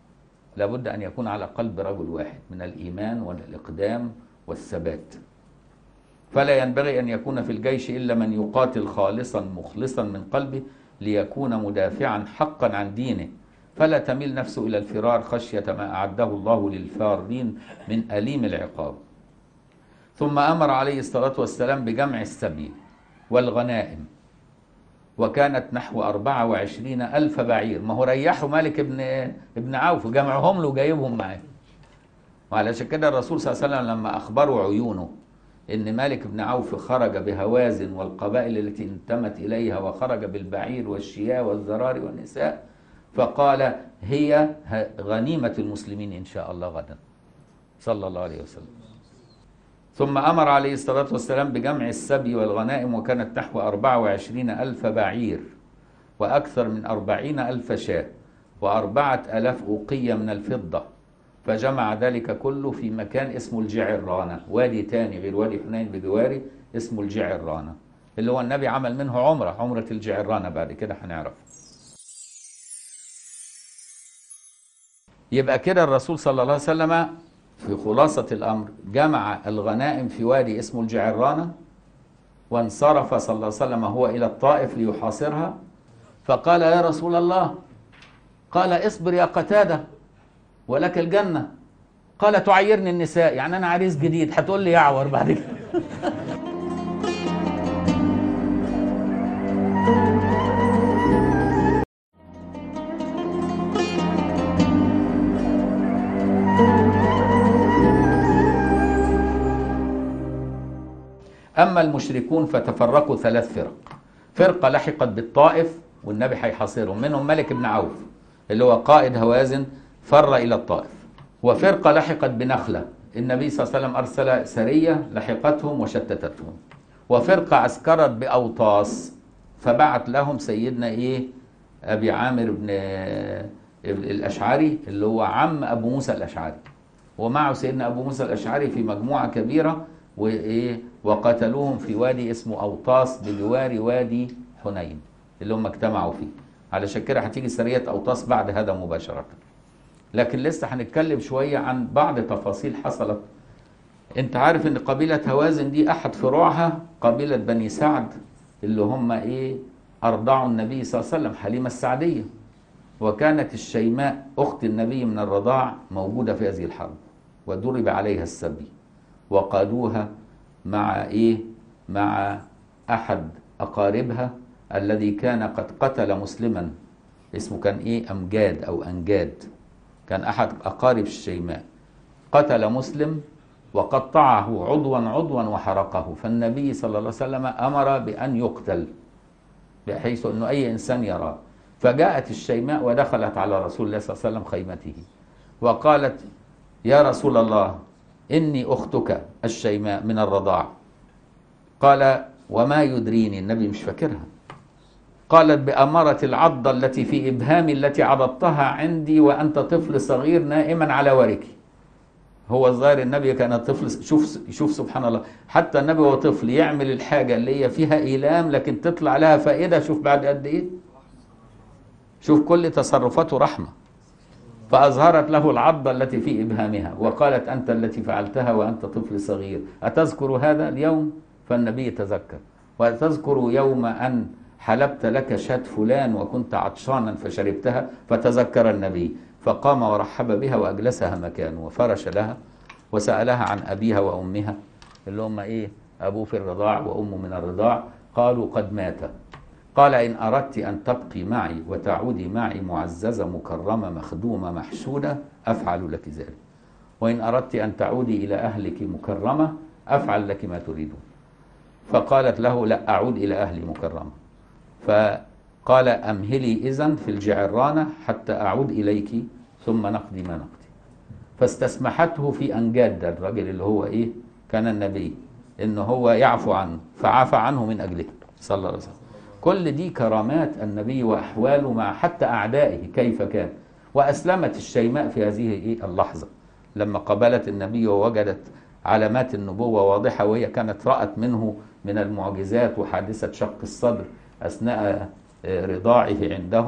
[SPEAKER 1] لابد أن يكون على قلب رجل واحد من الإيمان والإقدام والثبات فلا ينبغي أن يكون في الجيش إلا من يقاتل خالصا مخلصا من قلبه ليكون مدافعا حقا عن دينه فلا تميل نفسه إلى الفرار خشية ما أعده الله للفارين من أليم العقاب ثم أمر عليه الصلاة والسلام بجمع السبي والغنائم وكانت نحو 24 ألف بعير ما هو ريحوا مالك ابن ابن عوف جمعهم له جايبهم معاه وعلشان كده الرسول صلى الله عليه وسلم لما أخبروا عيونه إن مالك بن عوف خرج بهوازن والقبائل التي انتمت إليها وخرج بالبعير والشياه والذرار والنساء فقال هي غنيمة المسلمين إن شاء الله غدا صلى الله عليه وسلم ثم أمر عليه الصلاة والسلام بجمع السبي والغنائم وكانت نحو أربعة وعشرين ألف بعير وأكثر من أربعين ألف شاة وأربعة ألاف أوقية من الفضة فجمع ذلك كله في مكان اسمه الجعرانة وادي تاني غير وادي حنين بجواري اسمه الجعرانة اللي هو النبي عمل منه عمرة عمرة الجعرانة بعد كده هنعرف يبقى كده الرسول صلى الله عليه وسلم في خلاصة الأمر جمع الغنائم في وادي اسمه الجعرانة وانصرف صلى الله عليه وسلم هو إلى الطائف ليحاصرها فقال يا رسول الله قال اصبر يا قتادة ولك الجنة قال تعيرني النساء يعني أنا عريس جديد هتقول لي يعور بعد كده أما المشركون فتفرقوا ثلاث فرق فرقة لحقت بالطائف والنبي هيحاصرهم منهم ملك بن عوف اللي هو قائد هوازن فر إلى الطائف وفرقة لحقت بنخلة النبي صلى الله عليه وسلم أرسل سرية لحقتهم وشتتتهم وفرقة عسكرت بأوطاس فبعت لهم سيدنا إيه أبي عامر بن الأشعري اللي هو عم أبو موسى الأشعري ومعه سيدنا أبو موسى الأشعري في مجموعة كبيرة وإيه وقتلوهم في وادي اسمه أوطاس بجوار وادي حنين اللي هم اجتمعوا فيه علشان كده هتيجي سرية أوطاس بعد هذا مباشرة لكن لسه هنتكلم شوية عن بعض تفاصيل حصلت انت عارف ان قبيلة هوازن دي احد فروعها قبيلة بني سعد اللي هم ايه ارضعوا النبي صلى الله عليه وسلم حليمة السعدية وكانت الشيماء اخت النبي من الرضاع موجودة في هذه الحرب وضرب عليها السبي وقادوها مع ايه مع احد اقاربها الذي كان قد قتل مسلما اسمه كان ايه امجاد او انجاد كان احد اقارب الشيماء قتل مسلم وقطعه عضوا عضوا وحرقه فالنبي صلى الله عليه وسلم امر بان يقتل بحيث انه اي انسان يراه فجاءت الشيماء ودخلت على رسول الله صلى الله عليه وسلم خيمته وقالت يا رسول الله إني أختك الشيماء من الرضاع قال وما يدريني النبي مش فاكرها قالت بأمارة العضة التي في إبهامي التي عضضتها عندي وأنت طفل صغير نائما على وركي هو الظاهر النبي كان طفل شوف شوف سبحان الله حتى النبي وهو طفل يعمل الحاجة اللي هي فيها إيلام لكن تطلع لها فائدة شوف بعد قد إيه شوف كل تصرفاته رحمه فأظهرت له العضة التي في إبهامها وقالت أنت التي فعلتها وأنت طفل صغير أتذكر هذا اليوم فالنبي تذكر وتذكر يوم أن حلبت لك شاة فلان وكنت عطشانا فشربتها فتذكر النبي فقام ورحب بها وأجلسها مكانه وفرش لها وسألها عن أبيها وأمها اللي هم إيه أبوه في الرضاع وأمه من الرضاع قالوا قد مات قال إن أردت أن تبقي معي وتعودي معي معززة مكرمة مخدومة محشودة أفعل لك ذلك وإن أردت أن تعودي إلى أهلك مكرمة أفعل لك ما تريدون فقالت له لا أعود إلى أهلي مكرمة فقال أمهلي إذن في الجعرانة حتى أعود إليك ثم نقضي ما نقضي فاستسمحته في أن جاد الرجل اللي هو إيه كان النبي إن هو يعفو عنه فعفى عنه من أجله صلى الله عليه وسلم كل دي كرامات النبي واحواله مع حتى اعدائه كيف كان واسلمت الشيماء في هذه ايه اللحظه لما قابلت النبي ووجدت علامات النبوه واضحه وهي كانت رات منه من المعجزات وحادثه شق الصدر اثناء رضاعه عندهم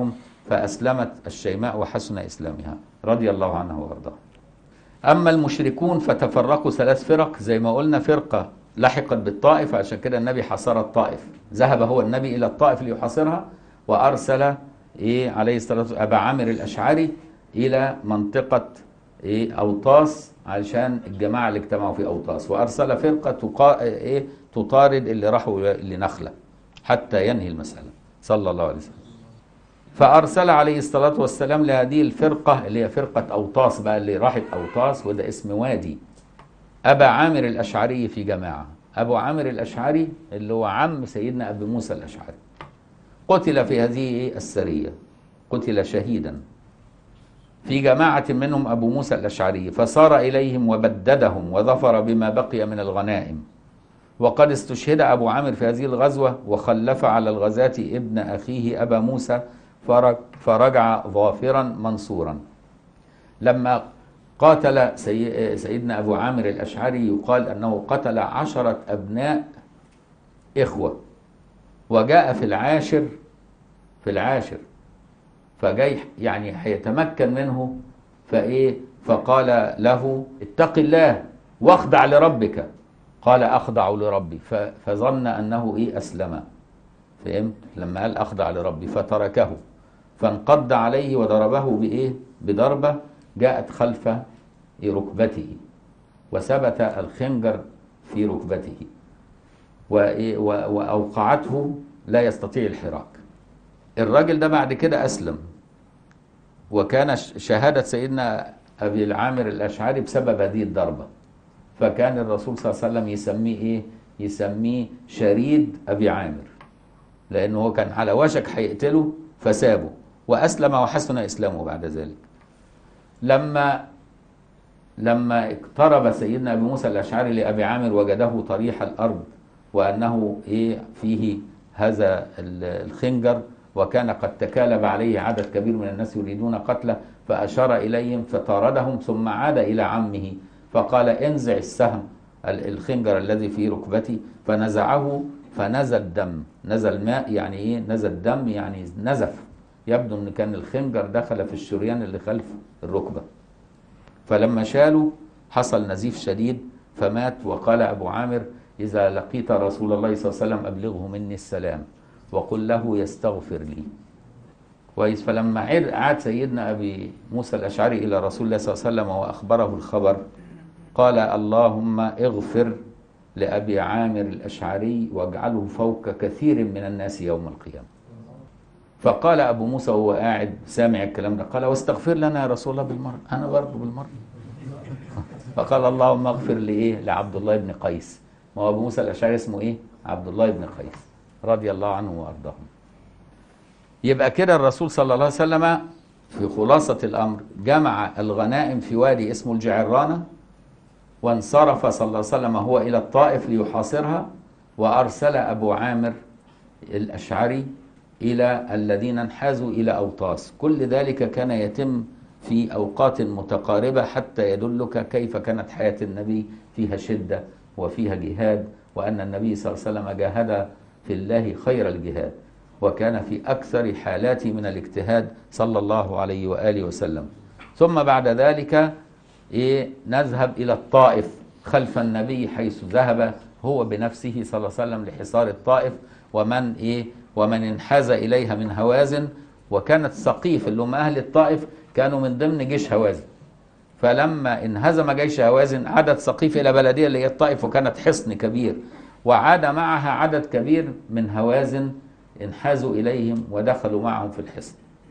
[SPEAKER 1] فأسلمت الشيماء وحسن إسلامها رضي الله عنها وأرضاها أما المشركون فتفرقوا ثلاث فرق زي ما قلنا فرقة لحقت بالطائف عشان كده النبي حاصر الطائف ذهب هو النبي إلى الطائف ليحاصرها وأرسل إيه عليه الصلاة والسلام أبا عامر الأشعري إلى منطقة إيه أوطاس علشان الجماعة اللي اجتمعوا في أوطاس وأرسل فرقة تقا... إيه تطارد اللي راحوا لنخلة حتى ينهي المسألة صلى الله عليه وسلم فأرسل عليه الصلاة والسلام لهذه الفرقة اللي هي فرقة أوطاس بقى اللي راحت أوطاس وده اسم وادي أبا عامر الأشعري في جماعة أبو عامر الأشعري اللي هو عم سيدنا أبي موسى الأشعري قتل في هذه السرية قتل شهيدا في جماعة منهم أبو موسى الأشعري فصار إليهم وبددهم وظفر بما بقي من الغنائم وقد استشهد أبو عامر في هذه الغزوة وخلف على الغزاة ابن أخيه أبا موسى فرجع ظافرا منصورا لما قاتل سي سيدنا أبو عامر الأشعري يقال أنه قتل عشرة أبناء إخوة وجاء في العاشر في العاشر فجاي يعني هيتمكن منه فإيه فقال له اتق الله واخضع لربك قال أخضع لربي فظن أنه إيه أسلم فهمت لما قال أخضع لربي فتركه فانقض عليه وضربه بإيه بضربة جاءت خلف ركبته وثبت الخنجر في ركبته وأوقعته لا يستطيع الحراك الراجل ده بعد كده أسلم وكان شهادة سيدنا أبي العامر الأشعري بسبب هذه الضربة فكان الرسول صلى الله عليه وسلم يسميه إيه؟ يسميه شريد أبي عامر لأنه هو كان على وشك هيقتله فسابه وأسلم وحسن إسلامه بعد ذلك لما لما اقترب سيدنا أبي موسى الأشعري لأبي عامر وجده طريح الأرض وأنه إيه فيه هذا الخنجر وكان قد تكالب عليه عدد كبير من الناس يريدون قتله فأشار إليهم فطاردهم ثم عاد إلى عمه فقال انزع السهم الخنجر الذي في ركبتي فنزعه فنزل دم نزل ماء يعني ايه نزل دم يعني نزف يبدو ان كان الخنجر دخل في الشريان اللي خلف الركبه فلما شالوا حصل نزيف شديد فمات وقال ابو عامر اذا لقيت رسول الله صلى الله عليه وسلم ابلغه مني السلام وقل له يستغفر لي كويس فلما عاد سيدنا ابي موسى الاشعري الى رسول الله صلى الله عليه وسلم واخبره الخبر قال اللهم اغفر لأبي عامر الأشعري واجعله فوق كثير من الناس يوم القيامة فقال أبو موسى وهو قاعد سامع الكلام ده قال واستغفر لنا يا رسول الله بالمرة أنا برضه بالمرة فقال اللهم اغفر لإيه لعبد الله بن قيس ما هو أبو موسى الأشعري اسمه إيه عبد الله بن قيس رضي الله عنه وأرضاه يبقى كده الرسول صلى الله عليه وسلم في خلاصة الأمر جمع الغنائم في وادي اسمه الجعرانة وانصرف صلى الله عليه وسلم هو إلى الطائف ليحاصرها وأرسل أبو عامر الأشعري إلى الذين انحازوا إلى أوطاس كل ذلك كان يتم في أوقات متقاربة حتى يدلك كيف كانت حياة النبي فيها شدة وفيها جهاد وأن النبي صلى الله عليه وسلم جاهد في الله خير الجهاد وكان في أكثر حالاته من الاجتهاد صلى الله عليه وآله وسلم ثم بعد ذلك إيه نذهب إلى الطائف خلف النبي حيث ذهب هو بنفسه صلى الله عليه وسلم لحصار الطائف ومن إيه ومن انحاز إليها من هوازن وكانت سقيف اللي هم أهل الطائف كانوا من ضمن جيش هوازن فلما انهزم جيش هوازن عادت سقيف إلى بلدية اللي هي الطائف وكانت حصن كبير وعاد معها عدد كبير من هوازن انحازوا إليهم ودخلوا معهم في الحصن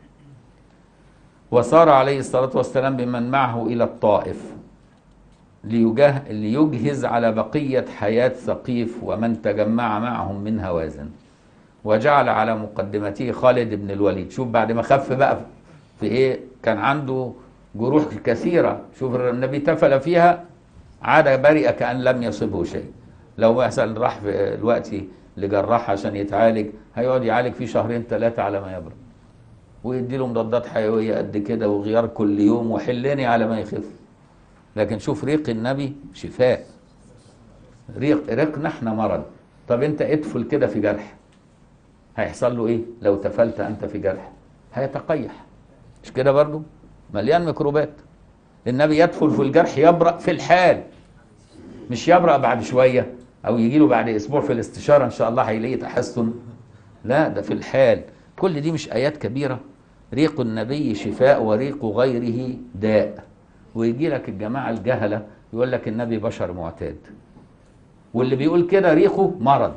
[SPEAKER 1] وصار عليه الصلاة والسلام بمن معه إلى الطائف ليجه ليجهز على بقية حياة ثقيف ومن تجمع معهم من هوازن وجعل على مقدمته خالد بن الوليد شوف بعد ما خف بقى في ايه كان عنده جروح كثيرة شوف النبي تفل فيها عاد برئ كأن لم يصبه شيء لو مثلا راح في الوقت لجراح عشان يتعالج هيقعد يعالج فيه شهرين ثلاثة على ما يبرد ويدي له مضادات حيويه قد كده وغيار كل يوم وحلني على ما يخف لكن شوف ريق النبي شفاء ريق ريقنا احنا مرض طب انت ادفل كده في جرح هيحصل له ايه لو تفلت انت في جرح هيتقيح مش كده برضو مليان ميكروبات النبي يدخل في الجرح يبرأ في الحال مش يبرأ بعد شوية أو يجي له بعد أسبوع في الاستشارة إن شاء الله هيلاقي تحسن لا ده في الحال كل دي مش آيات كبيرة ريق النبي شفاء وريق غيره داء ويجي لك الجماعة الجهلة يقول لك النبي بشر معتاد واللي بيقول كده ريقه مرض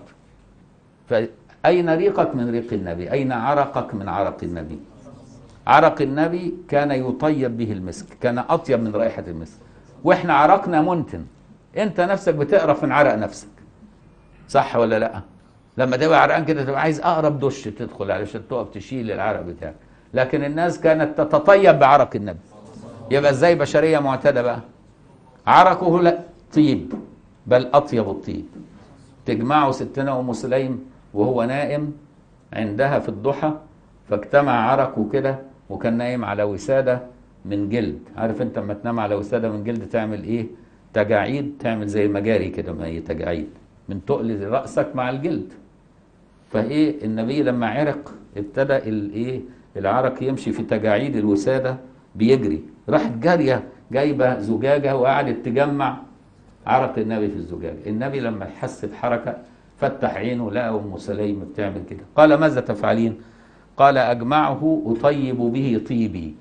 [SPEAKER 1] فأين ريقك من ريق النبي أين عرقك من عرق النبي عرق النبي كان يطيب به المسك كان أطيب من رائحة المسك وإحنا عرقنا منتن أنت نفسك بتقرف من عرق نفسك صح ولا لأ لما تبقى عرقان كده تبقى عايز أقرب دش تدخل علشان تقف تشيل العرق بتاعك لكن الناس كانت تتطيب بعرق النبي يبقى ازاي بشرية معتادة بقى عرقه لا طيب بل أطيب الطيب تجمعه ستنا أم سليم وهو نائم عندها في الضحى فاجتمع عرقه كده وكان نايم على وسادة من جلد عارف انت لما تنام على وسادة من جلد تعمل ايه تجاعيد تعمل زي المجاري كده ما هي تجاعيد من تقل رأسك مع الجلد فايه النبي لما عرق ابتدى الايه العرق يمشي في تجاعيد الوسادة بيجري راحت جارية جايبة زجاجة وقعدت تجمع عرق النبي في الزجاجة النبي لما حس بحركة فتح عينه لقى أم سليم بتعمل كده قال ماذا تفعلين قال أجمعه أطيب به طيبي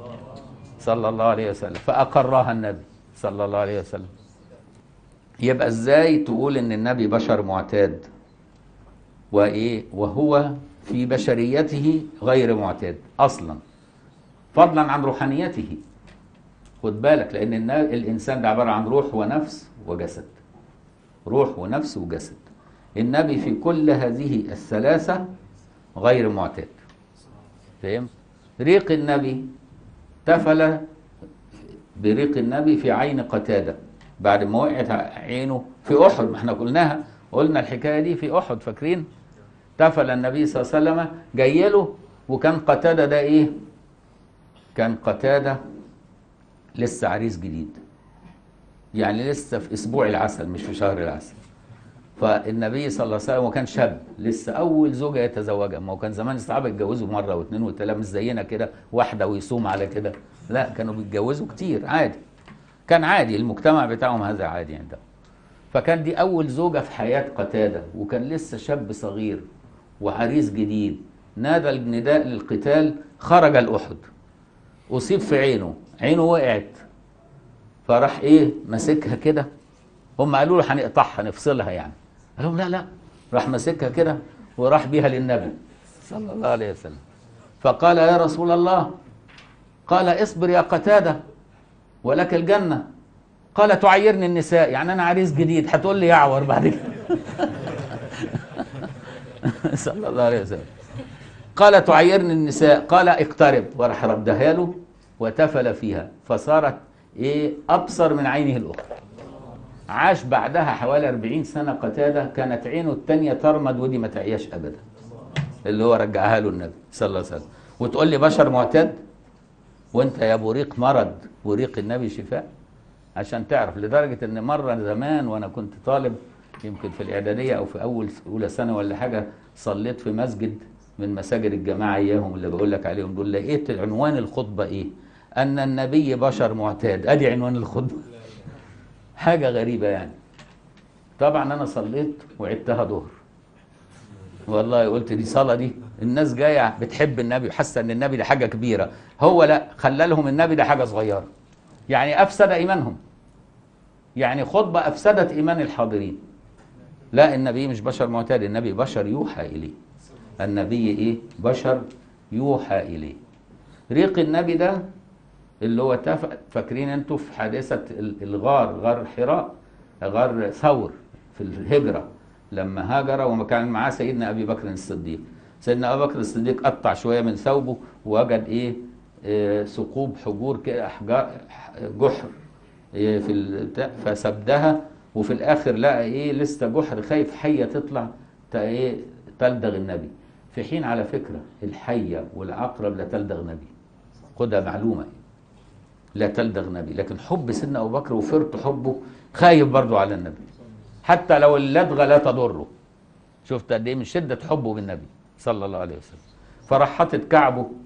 [SPEAKER 1] صلى الله عليه وسلم فأقرها النبي صلى الله عليه وسلم يبقى ازاي تقول ان النبي بشر معتاد وايه وهو في بشريته غير معتاد اصلا فضلا عن روحانيته خد بالك لان النا- الانسان ده عباره عن روح ونفس وجسد روح ونفس وجسد النبي في كل هذه الثلاثه غير معتاد فهمت ريق النبي تفل بريق النبي في عين قتاده بعد ما وقعت عينه في احد ما احنا قلناها قلنا الحكايه دي في احد فاكرين تفل النبي صلى الله عليه وسلم جاي له وكان قتاده ده ايه كان قتاده لسه عريس جديد يعني لسه في اسبوع العسل مش في شهر العسل فالنبي صلى الله عليه وسلم وكان شاب لسه اول زوجه يتزوجها ما هو كان زمان الصحابه يتجوزوا مره واثنين وثلاثه مش زينا كده واحده ويصوم على كده لا كانوا بيتجوزوا كتير عادي كان عادي المجتمع بتاعهم هذا عادي عندهم فكان دي اول زوجه في حياه قتاده وكان لسه شاب صغير وعريس جديد نادى النداء للقتال خرج الاحد اصيب في عينه عينه وقعت فراح ايه ماسكها كده هم قالوا له هنقطعها نفصلها يعني قال لهم لا لا راح ماسكها كده وراح بيها للنبي صلى الله عليه وسلم فقال يا رسول الله قال اصبر يا قتاده ولك الجنه قال تعيرني النساء يعني انا عريس جديد هتقول لي يعور بعد كده صلى الله عليه وسلم قال تعيرني النساء قال اقترب وراح ردها له وتفل فيها فصارت ايه ابصر من عينه الاخرى عاش بعدها حوالي 40 سنه قتاده كانت عينه الثانيه ترمد ودي ما تعياش ابدا اللي هو رجعها له النبي صلى الله عليه وسلم وتقول لي بشر معتاد وانت يا ابو ريق مرض وريق النبي شفاء عشان تعرف لدرجه ان مره زمان وانا كنت طالب يمكن في الاعداديه او في اول اولى سنه ولا حاجه صليت في مسجد من مساجد الجماعه اياهم اللي بقول لك عليهم دول لقيت عنوان الخطبه ايه؟ ان النبي بشر معتاد ادي عنوان الخطبه حاجه غريبه يعني طبعا انا صليت وعدتها ظهر والله قلت دي صلاه دي الناس جايه بتحب النبي وحاسه ان النبي ده حاجه كبيره هو لا خلى لهم النبي ده حاجه صغيره يعني افسد ايمانهم يعني خطبه افسدت ايمان الحاضرين لا النبي مش بشر معتاد النبي بشر يوحى اليه النبي ايه بشر يوحى اليه ريق النبي ده اللي هو تف... فاكرين انتوا في حادثه ال- الغار غار حراء غار ثور في الهجره لما هاجر وكان معاه سيدنا ابي بكر الصديق سيدنا ابي بكر الصديق قطع شويه من ثوبه ووجد ايه آه، ثقوب حجور كده احجار جحر إيه في البتاع فسبدها وفي الاخر لقى ايه لسه جحر خايف حيه تطلع ت- ايه تلدغ النبي في حين على فكره الحيه والعقرب لا تلدغ نبي خدها معلومه لا تلدغ نبي لكن حب سيدنا ابو بكر وفرط حبه خايف برضه على النبي حتى لو اللدغه لا تضره شفت قد ايه من شده حبه بالنبي صلى الله عليه وسلم فراح حاطط كعبه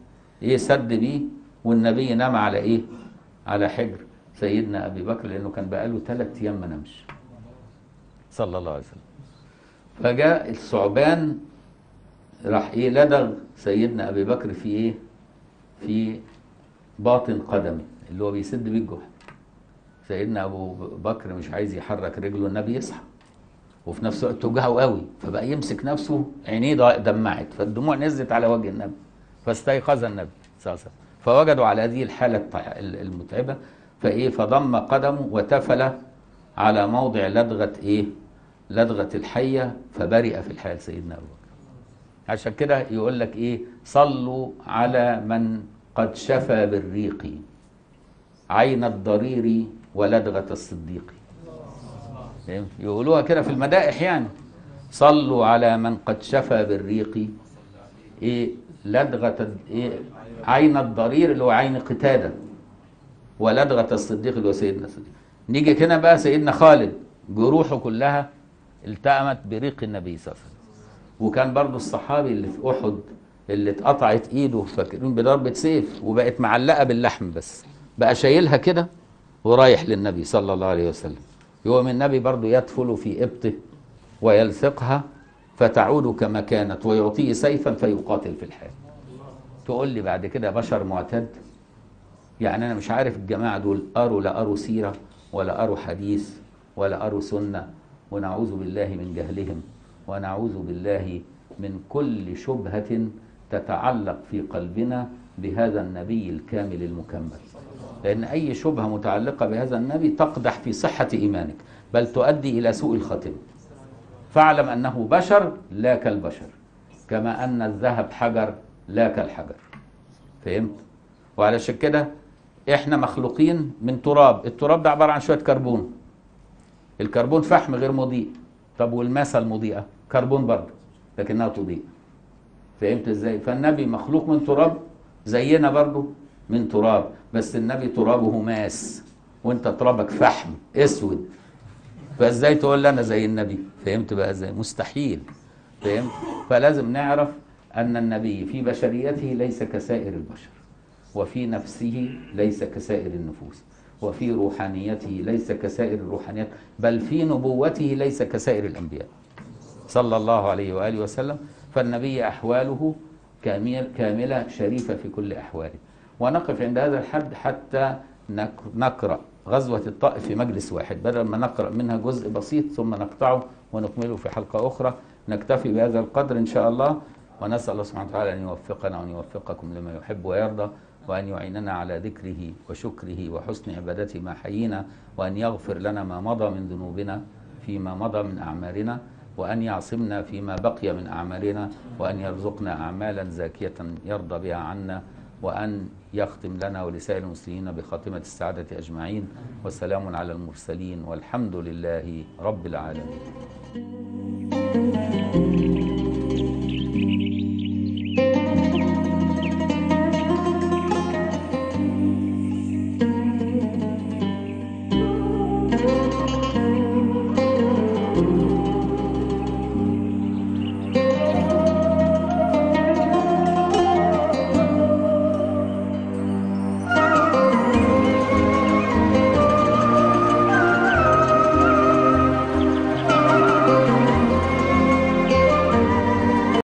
[SPEAKER 1] ايه سد بيه والنبي نام على ايه على حجر سيدنا ابي بكر لانه كان بقاله ثلاث ايام ما نامش صلى الله عليه وسلم فجاء الثعبان راح ايه لدغ سيدنا ابي بكر في ايه في باطن قدمه اللي هو بيسد بيه الجحر سيدنا ابو بكر مش عايز يحرك رجله النبي يصحى وفي نفس الوقت توجعه قوي فبقى يمسك نفسه عينيه ضا- دمعت فالدموع نزلت على وجه النبي فاستيقظ النبي صلى الله عليه وسلم فوجدوا على هذه الحاله الط- ال- المتعبه فايه فضم قدمه وتفل على موضع لدغه ايه لدغه الحيه فبرئ في الحال سيدنا ابو بكر عشان كده يقول لك ايه صلوا على من قد شفى بالريق عين الضرير ولدغه الصديق فهمت؟ يقولوها كده في المدائح يعني صلوا على من قد شفى بالريق ايه لدغه ال- ايه عين الضرير اللي هو عين قتاده ولدغه الصديق اللي هو سيدنا الصديق نيجي كده بقى سيدنا خالد جروحه كلها التأمت بريق النبي صلى الله عليه وسلم وكان برضو الصحابي اللي في احد اللي اتقطعت ايده فاكرين بضربه سيف وبقت معلقه باللحم بس بقى شايلها كده ورايح للنبي صلى الله عليه وسلم يقوم النبي برضو يدفل في ابطه ويلصقها فتعود كما كانت ويعطيه سيفا فيقاتل في الحال تقول لي بعد كده بشر معتد يعني انا مش عارف الجماعه دول قروا لا قروا سيره ولا قروا حديث ولا قروا سنه ونعوذ بالله من جهلهم ونعوذ بالله من كل شبهه تتعلق في قلبنا بهذا النبي الكامل المكمل لان اي شبهه متعلقه بهذا النبي تقدح في صحه ايمانك بل تؤدي الى سوء الخاتمه فاعلم انه بشر لا كالبشر كما ان الذهب حجر لا كالحجر فهمت وعلشان كده احنا مخلوقين من تراب التراب ده عباره عن شويه كربون الكربون فحم غير مضيء طب والماسه المضيئه كربون برضه لكنها تضيء فهمت ازاي فالنبي مخلوق من تراب زينا برضه من تراب بس النبي ترابه ماس وانت ترابك فحم اسود فازاي تقول لي انا زي النبي فهمت بقى ازاي مستحيل فهمت فلازم نعرف ان النبي في بشريته ليس كسائر البشر وفي نفسه ليس كسائر النفوس وفي روحانيته ليس كسائر الروحانيات بل في نبوته ليس كسائر الانبياء صلى الله عليه واله وسلم فالنبي احواله كامل كامله شريفه في كل احواله ونقف عند هذا الحد حتى نك- نقرا غزوه الطائف في مجلس واحد بدل ما نقرا منها جزء بسيط ثم نقطعه ونكمله في حلقه اخرى نكتفي بهذا القدر ان شاء الله ونسال الله سبحانه وتعالى ان يوفقنا وان يوفقكم لما يحب ويرضى وأن يعيننا على ذكره وشكره وحسن عبادته ما حيينا وأن يغفر لنا ما مضى من ذنوبنا فيما مضى من أعمالنا وأن يعصمنا فيما بقي من أعمالنا وأن يرزقنا أعمالا زاكية يرضى بها عنا وأن يختم لنا ولسائر المسلمين بخاتمة السعادة أجمعين وسلام على المرسلين والحمد لله رب العالمين